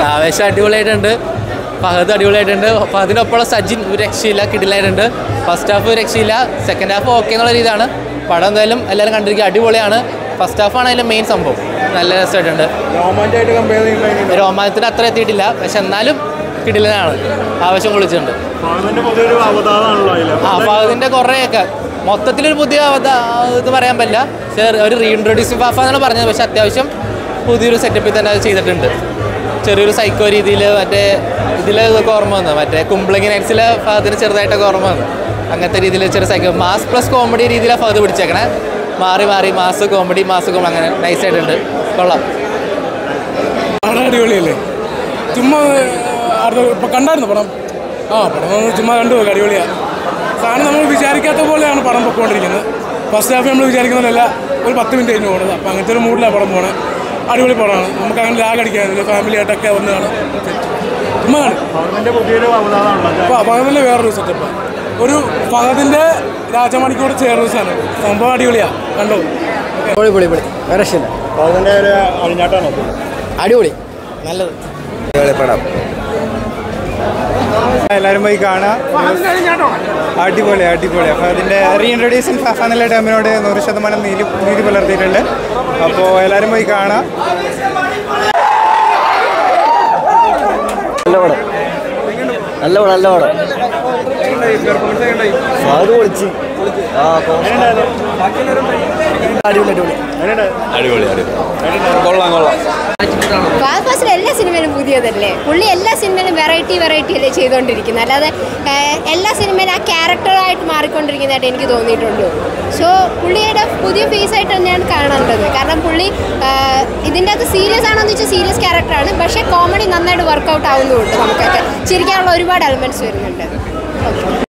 ആവേശം അടിപൊളിയായിട്ടുണ്ട് ഫഹദ് അടിപൊളിയായിട്ടുണ്ട് ഫഹദിനൊപ്പമുള്ള സജിൻ ഒരു രക്ഷയില്ല കിടിലായിട്ടുണ്ട് ഫസ്റ്റ് ഹാഫ് ഒരു രക്ഷയില്ല സെക്കൻഡ് ഹാഫ് ഓക്കെ എന്നുള്ള രീതിയാണ് പടം എന്തായാലും എല്ലാവരും കണ്ടിരിക്കുക അടിപൊളിയാണ് ഫസ്റ്റ് ഹാഫാണ് അതിൻ്റെ മെയിൻ സംഭവം നല്ല രസമായിട്ടുണ്ട് രോമാഞ്ചായിട്ട് കമ്പയർ ചെയ്യുമ്പോൾ രോമാനത്തിന് അത്ര എത്തിയിട്ടില്ല പക്ഷെ എന്നാലും കിടിലനാണ് ആവശ്യം കൊള്ളിച്ചിട്ടുണ്ട് അതിന്റെ പൊതുവെ ഒരു അവതാരമാണല്ലോ അതിൽ ആ ഫഹദിൻ്റെ കുറേയൊക്കെ മൊത്തത്തിലൊരു പുതിയ അവത- ഇത് പറയാൻ പറ്റില്ല പക്ഷേ ഒരു റീഇൻട്രൊഡ്യൂസിങ് ഫാഫ എന്നാണ് പറഞ്ഞത് പക്ഷെ അത്യാവശ്യം പുതിയൊരു സെറ്റപ്പിൽ തന്നെ അത് ചെയ്തിട്ടുണ്ട് ചെറിയൊരു സൈക്കോ രീതിയിൽ മറ്റേ ഇതിൽ ഇതൊക്കെ ഓർമ്മ വന്നു മറ്റേ കുംബ്ലിംഗ് നൈറ്റ്സിലെ ഫഹദിന് ചെറുതായിട്ടൊക്കെ ഓർമ്മ വന്നു അങ്ങനത്തെ രീതിയിൽ ചെറിയ സൈക്കോ മാസ് പ്ലസ് കോമഡി രീതിയിലാണ് ഫഹദ് പിടിച്ചേക്കണേ മാറി മാറി മാസ് കോമഡി മാസ് കോമഡി അങ്ങനെ നൈസായിട്ടുണ്ട് കൊള്ളാം പടം അടിപൊളിയല്ലേ ചുമ്മാ ഇപ്പൊ കണ്ടായിരുന്നു പടം ആ പടം ഒന്ന് ചുമ്മാ കണ്ടു നോക്കാം അടിപൊളിയാ സാധനം നമ്മൾ വിചാരിക്കാത്ത പോലെയാണ് പടം പൊക്കോണ്ടിരിക്കുന്നത് ഫസ്റ്റ് ഹാഫ് നമ്മൾ വിചാരിക്കുന്നതല്ല ഒരു പത്ത് മിനിറ്റ് കഴിഞ്ഞ് പോകുന്നത് അപ്പം അങ്ങനത്തെ ഒരു മൂഡിലാണ് പടം പോണത് അടിപൊളി പടമാണ് നമുക്ക് അങ്ങനെ ലാഗ് അടിക്കാനില്ല ഫാമിലി ആയിട്ടൊക്കെ വന്ന് കാണാം ചുമ്മാ കാണും അതിന്റെ പുതിയൊരു അവതാരമാണല്ലോ അപ്പോൾ ഫഹദിൻ്റെ വേറൊരു സെറ്റപ്പാണ് ഒരു ഫഹദിൻ്റെ രാജമണിക്കൂടെ ചേർന്ന സാധനം സംഭവം അടിപൊളിയാണ് കണ്ടോ പൊളി പൊളി പൊളി വേറെ രക്ഷയില്ല അതിന്റെ ഒരു അഴിഞ്ഞാട്ടാണോ അടിപൊളി നല്ലത് പടം എല്ലാവരും പോയി കാണാം അടിപൊളി അടിപൊളി അപ്പോൾ അതിൻ്റെ റീഇൻട്രൊഡ്യൂസിങ് ഫഫ എന്നുള്ള ടൈമിനോട് നൂറ് ശതമാനം നീതി നീതി പുലർത്തിയിട്ടുണ്ട് അപ്പോൾ എല്ലാവരും പോയി കാണാം നല്ല പടം നല്ല പടം നല്ല പടം അത് പൊളിച്ച് ആ അടിപൊളി അടിപൊളി ഫാസ്റ്റ് ഫാസ്റ്റിൽ എല്ലാ സിനിമയിലും പുതിയതല്ലേ പുള്ളി എല്ലാ സിനിമയിലും വെറൈറ്റി വെറൈറ്റി അല്ലേ ചെയ്തുകൊണ്ടിരിക്കുന്നത് അല്ലാതെ ഏഹ്, എല്ലാ സിനിമയിലും ആ ക്യാരക്ടറായിട്ട് മാറിക്കൊണ്ടിരിക്കുന്നതായിട്ട് എനിക്ക് തോന്നിയിട്ടുള്ളൂ സോ പുള്ളിയുടെ പുതിയ ഫേസ് ആയിട്ട് തന്നെയാണ് കാണേണ്ടത് കാരണം പുള്ളി ഏഹ്, ഇതിൻ്റെ അകത്ത് സീരിയസ് ആണോ എന്ന് വെച്ചാൽ സീരിയസ് ക്യാരക്ടറാണ് പക്ഷേ കോമഡി നന്നായിട്ട് വർക്കൗട്ട് ആവുന്നുമുണ്ട് നമുക്കൊക്കെ ചിരിക്കാനുള്ള ഒരുപാട് എലമെൻറ്റ്സ് വരുന്നുണ്ട് ഓക്കെ